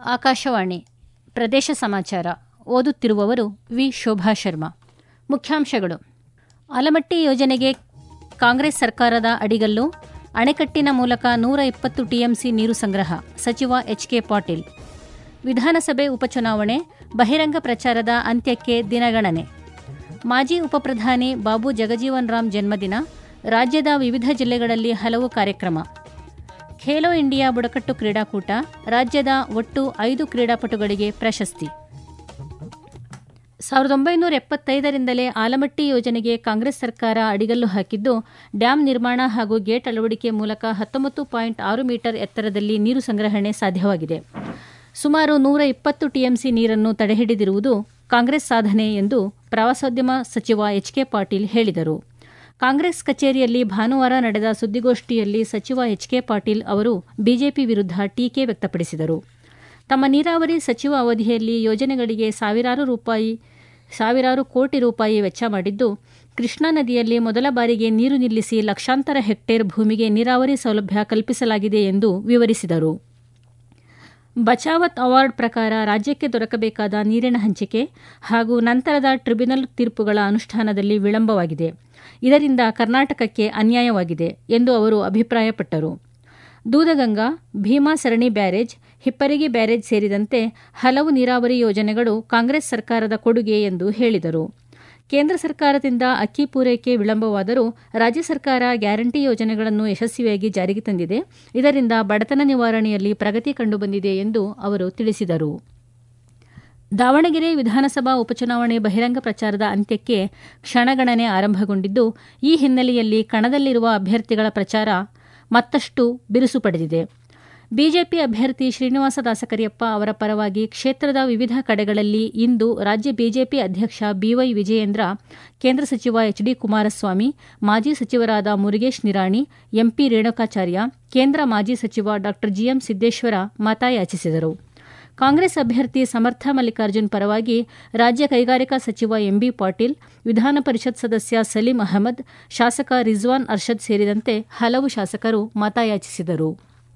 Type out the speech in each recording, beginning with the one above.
ಆಕಾಶವಾಣಿ ಪ್ರದೇಶ ಸಮಾಚಾರ ಓದುತ್ತಿರುವವರು ವಿ ಶೋಭಾ ಶರ್ಮಾ ಮುಖ್ಯಾಂಶಗಳು ಆಲಮಟ್ಟಿ ಯೋಜನೆಗೆ ಕಾಂಗ್ರೆಸ್ ಸರ್ಕಾರದ ಅಡಿಗಲ್ಲು ಅಣೆಕಟ್ಟಿನ ಮೂಲಕ ನೂರ ಇಪ್ಪತ್ತು ಟಿಎಂಸಿ ನೀರು ಸಂಗ್ರಹ ಸಚಿವ ಎಚ್ಕೆ ಪಾಟೀಲ್ ವಿಧಾನಸಭೆ ಉಪಚುನಾವಣೆ ಬಹಿರಂಗ ಪ್ರಚಾರದ ಅಂತ್ಯಕ್ಕೆ ದಿನಗಣನೆ ಮಾಜಿ ಉಪಪ್ರಧಾನಿ ಬಾಬು ಜಗಜೀವನ್ ರಾಮ್ ಜನ್ಮದಿನ ರಾಜ್ಯದ ವಿವಿಧ ಜಿಲ್ಲೆಗಳಲ್ಲಿ ಹಲವು ಕಾರ್ಯಕ್ರಮ ಖೇಲೋ ಇಂಡಿಯಾ ಬುಡಕಟ್ಟು ಕ್ರೀಡಾಕೂಟ ರಾಜ್ಯದ ಒಟ್ಟು ಐದು ಕ್ರೀಡಾಪಟುಗಳಿಗೆ ಪ್ರಶಸ್ತಿ ಸಾವಿರದ ಒಂಬೈನೂರ ಎಪ್ಪತ್ತೈದರಿಂದಲೇ ಆಲಮಟ್ಟಿ ಯೋಜನೆಗೆ ಕಾಂಗ್ರೆಸ್ ಸರ್ಕಾರ ಅಡಿಗಲ್ಲು ಹಾಕಿದ್ದು ಡ್ಯಾಂ ನಿರ್ಮಾಣ ಹಾಗೂ ಗೇಟ್ ಅಳವಡಿಕೆ ಮೂಲಕ ಹತ್ತೊಂಬತ್ತು ಪಾಯಿಂಟ್ ಆರು ಮೀಟರ್ ಎತ್ತರದಲ್ಲಿ ನೀರು ಸಂಗ್ರಹಣೆ ಸಾಧ್ಯವಾಗಿದೆ ಸುಮಾರು ನೂರ ಇಪ್ಪತ್ತು ಟಿಎಂಸಿ ನೀರನ್ನು ತಡೆಹಿಡಿದಿರುವುದು ಕಾಂಗ್ರೆಸ್ ಸಾಧನೆ ಎಂದು ಪ್ರವಾಸೋದ್ಯಮ ಸಚಿವ ಎಚ್ಕೆ ಪಾಟೀಲ್ ಹೇಳಿದರು ಕಾಂಗ್ರೆಸ್ ಕಚೇರಿಯಲ್ಲಿ ಭಾನುವಾರ ನಡೆದ ಸುದ್ದಿಗೋಷ್ಠಿಯಲ್ಲಿ ಸಚಿವ ಎಚ್ಕೆ ಪಾಟೀಲ್ ಅವರು ಬಿಜೆಪಿ ವಿರುದ್ಧ ಟೀಕೆ ವ್ಯಕ್ತಪಡಿಸಿದರು ತಮ್ಮ ನೀರಾವರಿ ಸಚಿವ ಅವಧಿಯಲ್ಲಿ ಯೋಜನೆಗಳಿಗೆ ಸಾವಿರಾರು ರೂಪಾಯಿ ಸಾವಿರಾರು ಕೋಟಿ ರೂಪಾಯಿ ವೆಚ್ಚ ಮಾಡಿದ್ದು ಕೃಷ್ಣಾ ನದಿಯಲ್ಲಿ ಮೊದಲ ಬಾರಿಗೆ ನೀರು ನಿಲ್ಲಿಸಿ ಲಕ್ಷಾಂತರ ಹೆಕ್ಟೇರ್ ಭೂಮಿಗೆ ನೀರಾವರಿ ಸೌಲಭ್ಯ ಕಲ್ಪಿಸಲಾಗಿದೆ ಎಂದು ವಿವರಿಸಿದರು ಬಚಾವತ್ ಅವಾರ್ಡ್ ಪ್ರಕಾರ ರಾಜ್ಯಕ್ಕೆ ದೊರಕಬೇಕಾದ ನೀರಿನ ಹಂಚಿಕೆ ಹಾಗೂ ನಂತರದ ಟ್ರಿಬ್ಯುನಲ್ ತೀರ್ಪುಗಳ ಅನುಷ್ಠಾನದಲ್ಲಿ ವಿಳಂಬವಾಗಿದೆ ಇದರಿಂದ ಕರ್ನಾಟಕಕ್ಕೆ ಅನ್ಯಾಯವಾಗಿದೆ ಎಂದು ಅವರು ಅಭಿಪ್ರಾಯಪಟ್ಟರು ದೂದಗಂಗಾ ಭೀಮಾ ಸರಣಿ ಬ್ಯಾರೇಜ್ ಹಿಪ್ಪರಗಿ ಬ್ಯಾರೇಜ್ ಸೇರಿದಂತೆ ಹಲವು ನೀರಾವರಿ ಯೋಜನೆಗಳು ಕಾಂಗ್ರೆಸ್ ಸರ್ಕಾರದ ಕೊಡುಗೆ ಎಂದು ಹೇಳಿದರು ಕೇಂದ್ರ ಸರ್ಕಾರದಿಂದ ಅಕ್ಕಿ ಪೂರೈಕೆ ವಿಳಂಬವಾದರೂ ರಾಜ್ಯ ಸರ್ಕಾರ ಗ್ಯಾರಂಟಿ ಯೋಜನೆಗಳನ್ನು ಯಶಸ್ವಿಯಾಗಿ ಜಾರಿಗೆ ತಂದಿದೆ ಇದರಿಂದ ಬಡತನ ನಿವಾರಣೆಯಲ್ಲಿ ಪ್ರಗತಿ ಕಂಡುಬಂದಿದೆ ಎಂದು ಅವರು ತಿಳಿಸಿದರು ದಾವಣಗೆರೆ ವಿಧಾನಸಭಾ ಉಪಚುನಾವಣೆ ಬಹಿರಂಗ ಪ್ರಚಾರದ ಅಂತ್ಯಕ್ಕೆ ಕ್ಷಣಗಣನೆ ಆರಂಭಗೊಂಡಿದ್ದು ಈ ಹಿನ್ನೆಲೆಯಲ್ಲಿ ಕಣದಲ್ಲಿರುವ ಅಭ್ಯರ್ಥಿಗಳ ಪ್ರಚಾರ ಮತ್ತಷ್ಟು ಬಿರುಸು ಪಡೆದಿದೆ ಬಿಜೆಪಿ ಅಭ್ಯರ್ಥಿ ಶ್ರೀನಿವಾಸ ದಾಸಕರಿಯಪ್ಪ ಅವರ ಪರವಾಗಿ ಕ್ಷೇತ್ರದ ವಿವಿಧ ಕಡೆಗಳಲ್ಲಿ ಇಂದು ರಾಜ್ಯ ಬಿಜೆಪಿ ಅಧ್ಯಕ್ಷ ಬಿವೈ ವಿಜಯೇಂದ್ರ ಕೇಂದ್ರ ಸಚಿವ ಎಚ್ ಡಿ ಕುಮಾರಸ್ವಾಮಿ ಮಾಜಿ ಸಚಿವರಾದ ಮುರುಗೇಶ್ ನಿರಾಣಿ ಎಂಪಿ ರೇಣುಕಾಚಾರ್ಯ ಕೇಂದ್ರ ಮಾಜಿ ಸಚಿವ ಡಾ ಜಿಎಂ ಸಿದ್ದೇಶ್ವರ ಮತಯಾಚಿಸಿದರು ಕಾಂಗ್ರೆಸ್ ಅಭ್ಯರ್ಥಿ ಸಮರ್ಥ ಮಲ್ಲಿಕಾರ್ಜುನ್ ಪರವಾಗಿ ರಾಜ್ಯ ಕೈಗಾರಿಕಾ ಸಚಿವ ಎಂಬಿ ಪಾಟೀಲ್ ವಿಧಾನ ಪರಿಷತ್ ಸದಸ್ಯ ಸಲೀಂ ಅಹಮದ್ ಶಾಸಕ ರಿಜ್ವಾನ್ ಅರ್ಷದ್ ಸೇರಿದಂತೆ ಹಲವು ಶಾಸಕರು ಮತಯಾಚಿಸಿದರು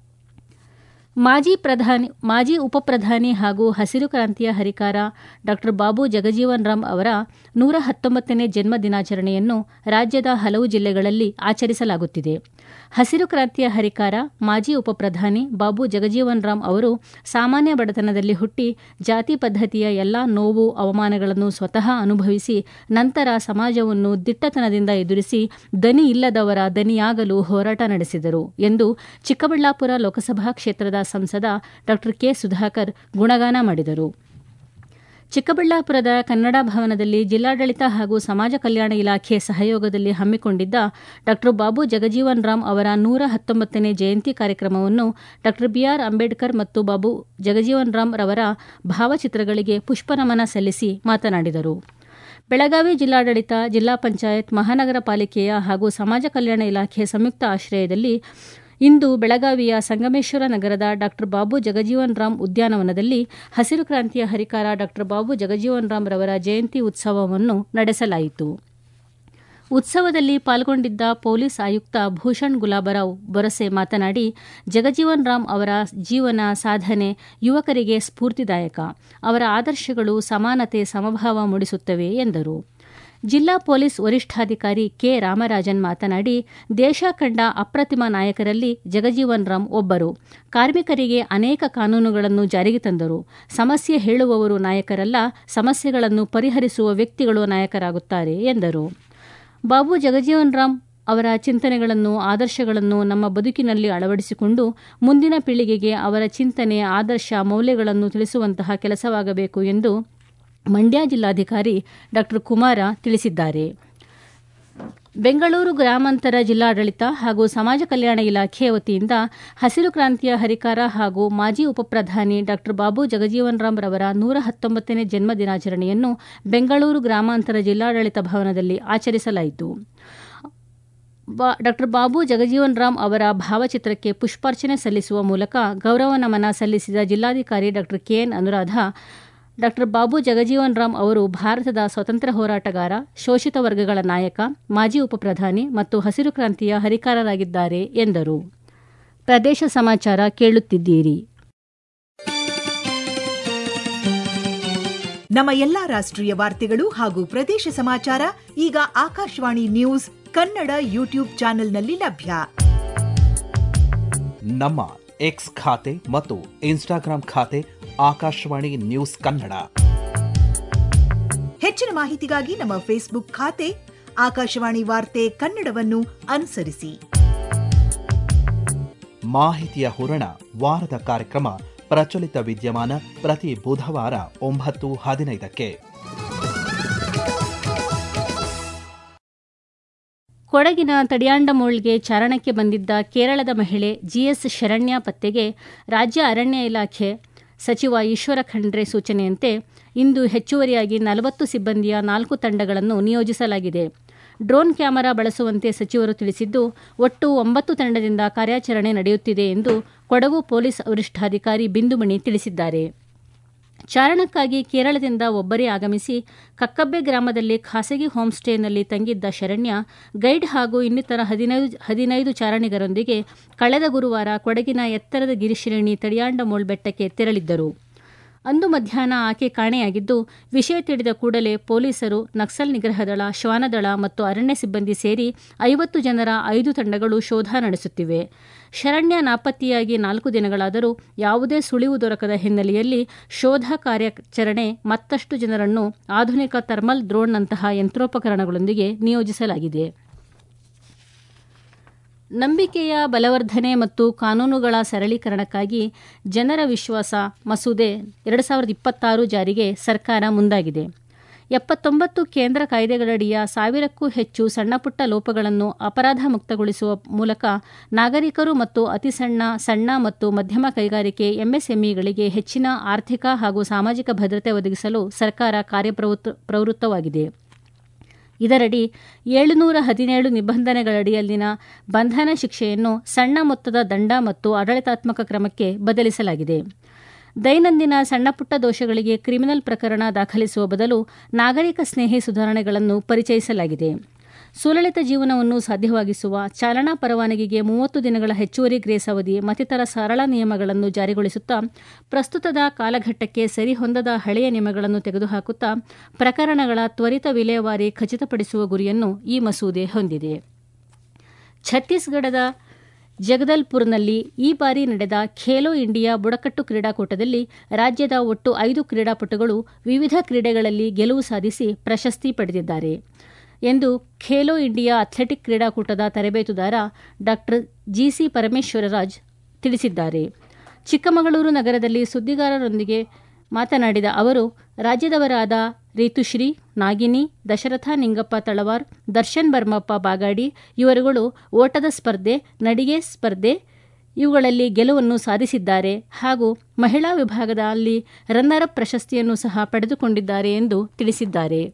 ಮಾಜಿ ಪ್ರಧಾನಿ ಮಾಜಿ ಉಪಪ್ರಧಾನಿ ಹಾಗೂ ಹಸಿರು ಕ್ರಾಂತಿಯ ಹರಿಕಾರ ಡಾ ಬಾಬು ಜಗಜೀವನ್ ರಾಮ್ ಅವರ ನೂರ ಹತ್ತೊಂಬತ್ತನೇ ಜನ್ಮ ದಿನಾಚರಣೆಯನ್ನು ರಾಜ್ಯದ ಹಲವು ಜಿಲ್ಲೆಗಳಲ್ಲಿ ಆಚರಿಸಲಾಗುತ್ತಿದೆ ಹಸಿರು ಕ್ರಾಂತಿಯ ಹರಿಕಾರ ಮಾಜಿ ಉಪಪ್ರಧಾನಿ ಬಾಬು ಜಗಜೀವನ್ ರಾಮ್ ಅವರು ಸಾಮಾನ್ಯ ಬಡತನದಲ್ಲಿ ಹುಟ್ಟಿ ಜಾತಿ ಪದ್ಧತಿಯ ಎಲ್ಲಾ ನೋವು ಅವಮಾನಗಳನ್ನು ಸ್ವತಃ ಅನುಭವಿಸಿ ನಂತರ ಸಮಾಜವನ್ನು ದಿಟ್ಟತನದಿಂದ ಎದುರಿಸಿ ದನಿ ಇಲ್ಲದವರ ದನಿಯಾಗಲು ಹೋರಾಟ ನಡೆಸಿದರು ಎಂದು ಚಿಕ್ಕಬಳ್ಳಾಪುರ ಲೋಕಸಭಾ ಕ್ಷೇತ್ರದ ಸಂಸದ ಡಾ ಕೆ ಸುಧಾಕರ್ ಗುಣಗಾನ ಮಾಡಿದರು ಚಿಕ್ಕಬಳ್ಳಾಪುರದ ಕನ್ನಡ ಭವನದಲ್ಲಿ ಜಿಲ್ಲಾಡಳಿತ ಹಾಗೂ ಸಮಾಜ ಕಲ್ಯಾಣ ಇಲಾಖೆ ಸಹಯೋಗದಲ್ಲಿ ಹಮ್ಮಿಕೊಂಡಿದ್ದ ಡಾ ಬಾಬು ಜಗಜೀವನ್ ರಾಮ್ ಅವರ ನೂರ ಹತ್ತೊಂಬತ್ತನೇ ಜಯಂತಿ ಕಾರ್ಯಕ್ರಮವನ್ನು ಡಾ ಬಿಆರ್ ಅಂಬೇಡ್ಕರ್ ಮತ್ತು ಬಾಬು ಜಗಜೀವನ್ ರಾಮ್ ರವರ ಭಾವಚಿತ್ರಗಳಿಗೆ ಪುಷ್ಪನಮನ ಸಲ್ಲಿಸಿ ಮಾತನಾಡಿದರು ಬೆಳಗಾವಿ ಜಿಲ್ಲಾಡಳಿತ ಜಿಲ್ಲಾ ಪಂಚಾಯತ್ ಮಹಾನಗರ ಪಾಲಿಕೆಯ ಹಾಗೂ ಸಮಾಜ ಕಲ್ಯಾಣ ಇಲಾಖೆ ಸಂಯುಕ್ತ ಆಶ್ರಯದಲ್ಲಿ ಇಂದು ಬೆಳಗಾವಿಯ ಸಂಗಮೇಶ್ವರ ನಗರದ ಡಾ ಬಾಬು ಜಗಜೀವನ್ ರಾಮ್ ಉದ್ಯಾನವನದಲ್ಲಿ ಹಸಿರು ಕ್ರಾಂತಿಯ ಹರಿಕಾರ ಡಾ ಬಾಬು ಜಗಜೀವನ್ ರಾಮ್ ರವರ ಜಯಂತಿ ಉತ್ಸವವನ್ನು ನಡೆಸಲಾಯಿತು ಉತ್ಸವದಲ್ಲಿ ಪಾಲ್ಗೊಂಡಿದ್ದ ಪೊಲೀಸ್ ಆಯುಕ್ತ ಭೂಷಣ್ ಗುಲಾಬರಾವ್ ಬೊರಸೆ ಮಾತನಾಡಿ ಜಗಜೀವನ್ ರಾಮ್ ಅವರ ಜೀವನ ಸಾಧನೆ ಯುವಕರಿಗೆ ಸ್ಫೂರ್ತಿದಾಯಕ ಅವರ ಆದರ್ಶಗಳು ಸಮಾನತೆ ಸಮಭಾವ ಮೂಡಿಸುತ್ತವೆ ಎಂದರು ಜಿಲ್ಲಾ ಪೊಲೀಸ್ ವರಿಷ್ಠಾಧಿಕಾರಿ ಕೆ ರಾಮರಾಜನ್ ಮಾತನಾಡಿ ದೇಶ ಕಂಡ ಅಪ್ರತಿಮ ನಾಯಕರಲ್ಲಿ ಜಗಜೀವನ್ ರಾಮ್ ಒಬ್ಬರು ಕಾರ್ಮಿಕರಿಗೆ ಅನೇಕ ಕಾನೂನುಗಳನ್ನು ಜಾರಿಗೆ ತಂದರು ಸಮಸ್ಯೆ ಹೇಳುವವರು ನಾಯಕರಲ್ಲ ಸಮಸ್ಯೆಗಳನ್ನು ಪರಿಹರಿಸುವ ವ್ಯಕ್ತಿಗಳು ನಾಯಕರಾಗುತ್ತಾರೆ ಎಂದರು ಬಾಬು ಜಗಜೀವನ್ ರಾಮ್ ಅವರ ಚಿಂತನೆಗಳನ್ನು ಆದರ್ಶಗಳನ್ನು ನಮ್ಮ ಬದುಕಿನಲ್ಲಿ ಅಳವಡಿಸಿಕೊಂಡು ಮುಂದಿನ ಪೀಳಿಗೆಗೆ ಅವರ ಚಿಂತನೆ ಆದರ್ಶ ಮೌಲ್ಯಗಳನ್ನು ತಿಳಿಸುವಂತಹ ಕೆಲಸವಾಗಬೇಕು ಎಂದು ಮಂಡ್ಯ ಜಿಲ್ಲಾಧಿಕಾರಿ ಡಾ ಕುಮಾರ ತಿಳಿಸಿದ್ದಾರೆ ಬೆಂಗಳೂರು ಗ್ರಾಮಾಂತರ ಜಿಲ್ಲಾಡಳಿತ ಹಾಗೂ ಸಮಾಜ ಕಲ್ಯಾಣ ಇಲಾಖೆ ವತಿಯಿಂದ ಹಸಿರು ಕ್ರಾಂತಿಯ ಹರಿಕಾರ ಹಾಗೂ ಮಾಜಿ ಉಪಪ್ರಧಾನಿ ಡಾ ಬಾಬು ಜಗಜೀವನ್ ರಾಮ್ ರವರ ನೂರ ಹತ್ತೊಂಬತ್ತನೇ ಜನ್ಮ ದಿನಾಚರಣೆಯನ್ನು ಬೆಂಗಳೂರು ಗ್ರಾಮಾಂತರ ಜಿಲ್ಲಾಡಳಿತ ಭವನದಲ್ಲಿ ಆಚರಿಸಲಾಯಿತು ಡಾ ಬಾಬು ಜಗಜೀವನ್ ರಾಮ್ ಅವರ ಭಾವಚಿತ್ರಕ್ಕೆ ಪುಷ್ಪಾರ್ಚನೆ ಸಲ್ಲಿಸುವ ಮೂಲಕ ಗೌರವ ನಮನ ಸಲ್ಲಿಸಿದ ಜಿಲ್ಲಾಧಿಕಾರಿ ಡಾ ಕೆಎನ್ ಅನುರಾಧ ಡಾ ಬಾಬು ಜಗಜೀವನ್ ರಾಮ್ ಅವರು ಭಾರತದ ಸ್ವಾತಂತ್ರ್ಯ ಹೋರಾಟಗಾರ ಶೋಷಿತ ವರ್ಗಗಳ ನಾಯಕ ಮಾಜಿ ಉಪಪ್ರಧಾನಿ ಮತ್ತು ಹಸಿರು ಕ್ರಾಂತಿಯ ಹರಿಕಾರರಾಗಿದ್ದಾರೆ ಎಂದರು ಪ್ರದೇಶ ಸಮಾಚಾರ ಕೇಳುತ್ತಿದ್ದೀರಿ ನಮ್ಮ ಎಲ್ಲಾ ರಾಷ್ಟ್ರೀಯ ವಾರ್ತೆಗಳು ಹಾಗೂ ಪ್ರದೇಶ ಸಮಾಚಾರ ಈಗ ಆಕಾಶವಾಣಿ ನ್ಯೂಸ್ ಕನ್ನಡ ಯೂಟ್ಯೂಬ್ ಚಾನೆಲ್ನಲ್ಲಿ ಲಭ್ಯ ನಮ್ಮ ಎಕ್ಸ್ ಖಾತೆ ಮತ್ತು ಇನ್ಸ್ಟಾಗ್ರಾಂ ಖಾತೆ ಆಕಾಶವಾಣಿ ನ್ಯೂಸ್ ಕನ್ನಡ ಹೆಚ್ಚಿನ ಮಾಹಿತಿಗಾಗಿ ನಮ್ಮ ಫೇಸ್ಬುಕ್ ಖಾತೆ ಆಕಾಶವಾಣಿ ವಾರ್ತೆ ಕನ್ನಡವನ್ನು ಅನುಸರಿಸಿ ಮಾಹಿತಿಯ ಹೂರಣ ವಾರದ ಕಾರ್ಯಕ್ರಮ ಪ್ರಚಲಿತ ವಿದ್ಯಮಾನ ಪ್ರತಿ ಬುಧವಾರ ಒಂಬತ್ತು ಹದಿನೈದಕ್ಕೆ ಕೊಡಗಿನ ತಡಿಯಾಂಡಮೋಳ್ಗೆ ಚಾರಣಕ್ಕೆ ಬಂದಿದ್ದ ಕೇರಳದ ಮಹಿಳೆ ಜಿಎಸ್ ಶರಣ್ಯ ಪತ್ತೆಗೆ ರಾಜ್ಯ ಅರಣ್ಯ ಇಲಾಖೆ ಸಚಿವ ಈಶ್ವರ ಖಂಡ್ರೆ ಸೂಚನೆಯಂತೆ ಇಂದು ಹೆಚ್ಚುವರಿಯಾಗಿ ನಲವತ್ತು ಸಿಬ್ಬಂದಿಯ ನಾಲ್ಕು ತಂಡಗಳನ್ನು ನಿಯೋಜಿಸಲಾಗಿದೆ ಡ್ರೋನ್ ಕ್ಯಾಮೆರಾ ಬಳಸುವಂತೆ ಸಚಿವರು ತಿಳಿಸಿದ್ದು ಒಟ್ಟು ಒಂಬತ್ತು ತಂಡದಿಂದ ಕಾರ್ಯಾಚರಣೆ ನಡೆಯುತ್ತಿದೆ ಎಂದು ಕೊಡಗು ಪೊಲೀಸ್ ವರಿಷ್ಠಾಧಿಕಾರಿ ಬಿಂದುಮಣಿ ತಿಳಿಸಿದ್ದಾರೆ ಚಾರಣಕ್ಕಾಗಿ ಕೇರಳದಿಂದ ಒಬ್ಬರೇ ಆಗಮಿಸಿ ಕಕ್ಕಬ್ಬೆ ಗ್ರಾಮದಲ್ಲಿ ಖಾಸಗಿ ಹೋಂಸ್ಟೇನಲ್ಲಿ ತಂಗಿದ್ದ ಶರಣ್ಯ ಗೈಡ್ ಹಾಗೂ ಇನ್ನಿತರ ಹದಿನೈದು ಹದಿನೈದು ಚಾರಣಿಗರೊಂದಿಗೆ ಕಳೆದ ಗುರುವಾರ ಕೊಡಗಿನ ಎತ್ತರದ ಗಿರಿಶ್ರೇಣಿ ತಡಿಯಾಂಡಮೋಳ್ ಬೆಟ್ಟಕ್ಕೆ ತೆರಳಿದ್ದರು ಅಂದು ಮಧ್ಯಾಹ್ನ ಆಕೆ ಕಾಣೆಯಾಗಿದ್ದು ವಿಷಯ ತಿಳಿದ ಕೂಡಲೇ ಪೊಲೀಸರು ನಕ್ಸಲ್ ನಿಗ್ರಹ ದಳ ಶ್ವಾನದಳ ಮತ್ತು ಅರಣ್ಯ ಸಿಬ್ಬಂದಿ ಸೇರಿ ಐವತ್ತು ಜನರ ಐದು ತಂಡಗಳು ಶೋಧ ನಡೆಸುತ್ತಿವೆ ಶರಣ್ಯ ನಾಪತ್ತೆಯಾಗಿ ನಾಲ್ಕು ದಿನಗಳಾದರೂ ಯಾವುದೇ ಸುಳಿವು ದೊರಕದ ಹಿನ್ನೆಲೆಯಲ್ಲಿ ಶೋಧ ಕಾರ್ಯಾಚರಣೆ ಮತ್ತಷ್ಟು ಜನರನ್ನು ಆಧುನಿಕ ಥರ್ಮಲ್ ಡ್ರೋನ್ನಂತಹ ಯಂತ್ರೋಪಕರಣಗಳೊಂದಿಗೆ ನಿಯೋಜಿಸಲಾಗಿದೆ ನಂಬಿಕೆಯ ಬಲವರ್ಧನೆ ಮತ್ತು ಕಾನೂನುಗಳ ಸರಳೀಕರಣಕ್ಕಾಗಿ ಜನರ ವಿಶ್ವಾಸ ಮಸೂದೆ ಎರಡು ಸಾವಿರದ ಇಪ್ಪತ್ತಾರು ಜಾರಿಗೆ ಸರ್ಕಾರ ಮುಂದಾಗಿದೆ ಎಪ್ಪತ್ತೊಂಬತ್ತು ಕೇಂದ್ರ ಕಾಯ್ದೆಗಳಡಿಯ ಸಾವಿರಕ್ಕೂ ಹೆಚ್ಚು ಸಣ್ಣಪುಟ್ಟ ಲೋಪಗಳನ್ನು ಅಪರಾಧ ಮುಕ್ತಗೊಳಿಸುವ ಮೂಲಕ ನಾಗರಿಕರು ಮತ್ತು ಅತಿಸಣ್ಣ ಸಣ್ಣ ಮತ್ತು ಮಧ್ಯಮ ಕೈಗಾರಿಕೆ ಎಂಎಸ್ಎಂಇಗಳಿಗೆ ಹೆಚ್ಚಿನ ಆರ್ಥಿಕ ಹಾಗೂ ಸಾಮಾಜಿಕ ಭದ್ರತೆ ಒದಗಿಸಲು ಸರ್ಕಾರ ಕಾರ್ಯಪ್ರವೃತ್ತ ಪ್ರವೃತ್ತವಾಗಿದೆ ಇದರಡಿ ಏಳುನೂರ ಹದಿನೇಳು ನಿಬಂಧನೆಗಳಡಿಯಲ್ಲಿನ ಬಂಧನ ಶಿಕ್ಷೆಯನ್ನು ಸಣ್ಣ ಮೊತ್ತದ ದಂಡ ಮತ್ತು ಆಡಳಿತಾತ್ಮಕ ಕ್ರಮಕ್ಕೆ ಬದಲಿಸಲಾಗಿದೆ ದೈನಂದಿನ ಸಣ್ಣಪುಟ್ಟ ದೋಷಗಳಿಗೆ ಕ್ರಿಮಿನಲ್ ಪ್ರಕರಣ ದಾಖಲಿಸುವ ಬದಲು ನಾಗರಿಕ ಸ್ನೇಹಿ ಸುಧಾರಣೆಗಳನ್ನು ಪರಿಚಯಿಸಲಾಗಿದೆ ಸುಲಲಿತ ಜೀವನವನ್ನು ಸಾಧ್ಯವಾಗಿಸುವ ಚಾಲನಾ ಪರವಾನಗಿಗೆ ಮೂವತ್ತು ದಿನಗಳ ಹೆಚ್ಚುವರಿ ಗ್ರೇಸ್ ಅವಧಿ ಮತ್ತಿತರ ಸರಳ ನಿಯಮಗಳನ್ನು ಜಾರಿಗೊಳಿಸುತ್ತಾ ಪ್ರಸ್ತುತದ ಕಾಲಘಟ್ಟಕ್ಕೆ ಸರಿಹೊಂದದ ಹಳೆಯ ನಿಯಮಗಳನ್ನು ತೆಗೆದುಹಾಕುತ್ತಾ ಪ್ರಕರಣಗಳ ತ್ವರಿತ ವಿಲೇವಾರಿ ಖಚಿತಪಡಿಸುವ ಗುರಿಯನ್ನು ಈ ಮಸೂದೆ ಹೊಂದಿದೆ ಛತ್ತೀಸ್ಗಢದ ಜಗದಲ್ಪುರ್ನಲ್ಲಿ ಈ ಬಾರಿ ನಡೆದ ಖೇಲೋ ಇಂಡಿಯಾ ಬುಡಕಟ್ಟು ಕ್ರೀಡಾಕೂಟದಲ್ಲಿ ರಾಜ್ಯದ ಒಟ್ಟು ಐದು ಕ್ರೀಡಾಪಟುಗಳು ವಿವಿಧ ಕ್ರೀಡೆಗಳಲ್ಲಿ ಗೆಲುವು ಸಾಧಿಸಿ ಪ್ರಶಸ್ತಿ ಪಡೆದಿದ್ದಾರೆ ಎಂದು ಖೇಲೋ ಇಂಡಿಯಾ ಅಥ್ಲೆಟಿಕ್ ಕ್ರೀಡಾಕೂಟದ ತರಬೇತುದಾರ ಡಾ ಜಿಸಿ ಪರಮೇಶ್ವರರಾಜ್ ತಿಳಿಸಿದ್ದಾರೆ ಚಿಕ್ಕಮಗಳೂರು ನಗರದಲ್ಲಿ ಸುದ್ದಿಗಾರರೊಂದಿಗೆ ಮಾತನಾಡಿದ ಅವರು ರಾಜ್ಯದವರಾದ ರಿತುಶ್ರೀ ನಾಗಿನಿ ದಶರಥ ನಿಂಗಪ್ಪ ತಳವಾರ್ ದರ್ಶನ್ ಬರ್ಮಪ್ಪ ಬಾಗಾಡಿ ಇವರುಗಳು ಓಟದ ಸ್ಪರ್ಧೆ ನಡಿಗೆ ಸ್ಪರ್ಧೆ ಇವುಗಳಲ್ಲಿ ಗೆಲುವನ್ನು ಸಾಧಿಸಿದ್ದಾರೆ ಹಾಗೂ ಮಹಿಳಾ ವಿಭಾಗದಲ್ಲಿ ರನ್ನರ್ ಅಪ್ ಪ್ರಶಸ್ತಿಯನ್ನು ಸಹ ಪಡೆದುಕೊಂಡಿದ್ದಾರೆ ಎಂದು ತಿಳಿಸಿದ್ದಾರೆ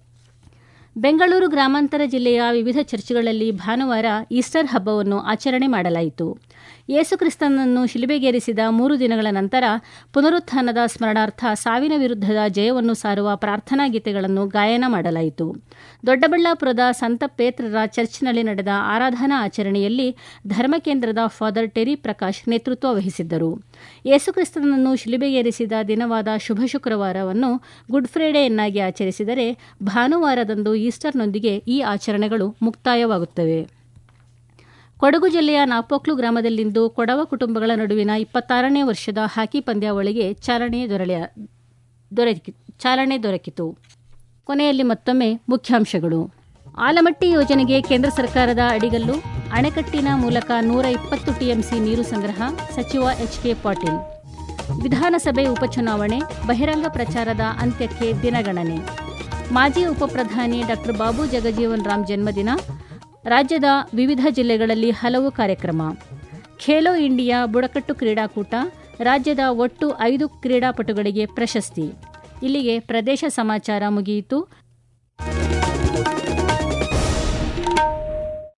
ಬೆಂಗಳೂರು ಗ್ರಾಮಾಂತರ ಜಿಲ್ಲೆಯ ವಿವಿಧ ಚರ್ಚ್ಗಳಲ್ಲಿ ಭಾನುವಾರ ಈಸ್ಟರ್ ಹಬ್ಬವನ್ನು ಆಚರಣೆ ಮಾಡಲಾಯಿತು ಯೇಸುಕ್ರಿಸ್ತನನ್ನು ಶಿಲುಬೆಗೇರಿಸಿದ ಮೂರು ದಿನಗಳ ನಂತರ ಪುನರುತ್ಥಾನದ ಸ್ಮರಣಾರ್ಥ ಸಾವಿನ ವಿರುದ್ಧದ ಜಯವನ್ನು ಸಾರುವ ಪ್ರಾರ್ಥನಾ ಗೀತೆಗಳನ್ನು ಗಾಯನ ಮಾಡಲಾಯಿತು ದೊಡ್ಡಬಳ್ಳಾಪುರದ ಸಂತ ಪೇತ್ರರ ಚರ್ಚ್ನಲ್ಲಿ ನಡೆದ ಆರಾಧನಾ ಆಚರಣೆಯಲ್ಲಿ ಧರ್ಮಕೇಂದ್ರದ ಫಾದರ್ ಟೆರಿ ಪ್ರಕಾಶ್ ನೇತೃತ್ವ ವಹಿಸಿದ್ದರು ಯೇಸುಕ್ರಿಸ್ತನನ್ನು ಶಿಲುಬೆಗೇರಿಸಿದ ದಿನವಾದ ಶುಭ ಶುಕ್ರವಾರವನ್ನು ಗುಡ್ ಫ್ರೈಡೆಯನ್ನಾಗಿ ಆಚರಿಸಿದರೆ ಭಾನುವಾರದಂದು ಈಸ್ಟರ್ನೊಂದಿಗೆ ಈ ಆಚರಣೆಗಳು ಮುಕ್ತಾಯವಾಗುತ್ತವೆ ಕೊಡಗು ಜಿಲ್ಲೆಯ ನಾಪೋಕ್ಲು ಗ್ರಾಮದಲ್ಲಿಂದು ಕೊಡವ ಕುಟುಂಬಗಳ ನಡುವಿನ ಇಪ್ಪತ್ತಾರನೇ ವರ್ಷದ ಹಾಕಿ ಪಂದ್ಯಾವಳಿಗೆ ಚಾಲನೆ ದೊರೆಯ ದೊರಕಿ ಚಾಲನೆ ದೊರಕಿತು ಕೊನೆಯಲ್ಲಿ ಮತ್ತೊಮ್ಮೆ ಮುಖ್ಯಾಂಶಗಳು ಆಲಮಟ್ಟಿ ಯೋಜನೆಗೆ ಕೇಂದ್ರ ಸರ್ಕಾರದ ಅಡಿಗಲ್ಲು ಅಣೆಕಟ್ಟಿನ ಮೂಲಕ ನೂರ ಇಪ್ಪತ್ತು ಟಿಎಂಸಿ ನೀರು ಸಂಗ್ರಹ ಸಚಿವ ಎಚ್ಕೆ ಪಾಟೀಲ್ ವಿಧಾನಸಭೆ ಉಪಚುನಾವಣೆ ಬಹಿರಂಗ ಪ್ರಚಾರದ ಅಂತ್ಯಕ್ಕೆ ದಿನಗಣನೆ ಮಾಜಿ ಉಪಪ್ರಧಾನಿ ಡಾ ಬಾಬು ಜಗಜೀವನ್ ರಾಮ್ ಜನ್ಮದಿನ ರಾಜ್ಯದ ವಿವಿಧ ಜಿಲ್ಲೆಗಳಲ್ಲಿ ಹಲವು ಕಾರ್ಯಕ್ರಮ ಖೇಲೋ ಇಂಡಿಯಾ ಬುಡಕಟ್ಟು ಕ್ರೀಡಾಕೂಟ ರಾಜ್ಯದ ಒಟ್ಟು ಐದು ಕ್ರೀಡಾಪಟುಗಳಿಗೆ ಪ್ರಶಸ್ತಿ ಇಲ್ಲಿಗೆ ಪ್ರದೇಶ ಸಮಾಚಾರ ಮುಗಿಯಿತು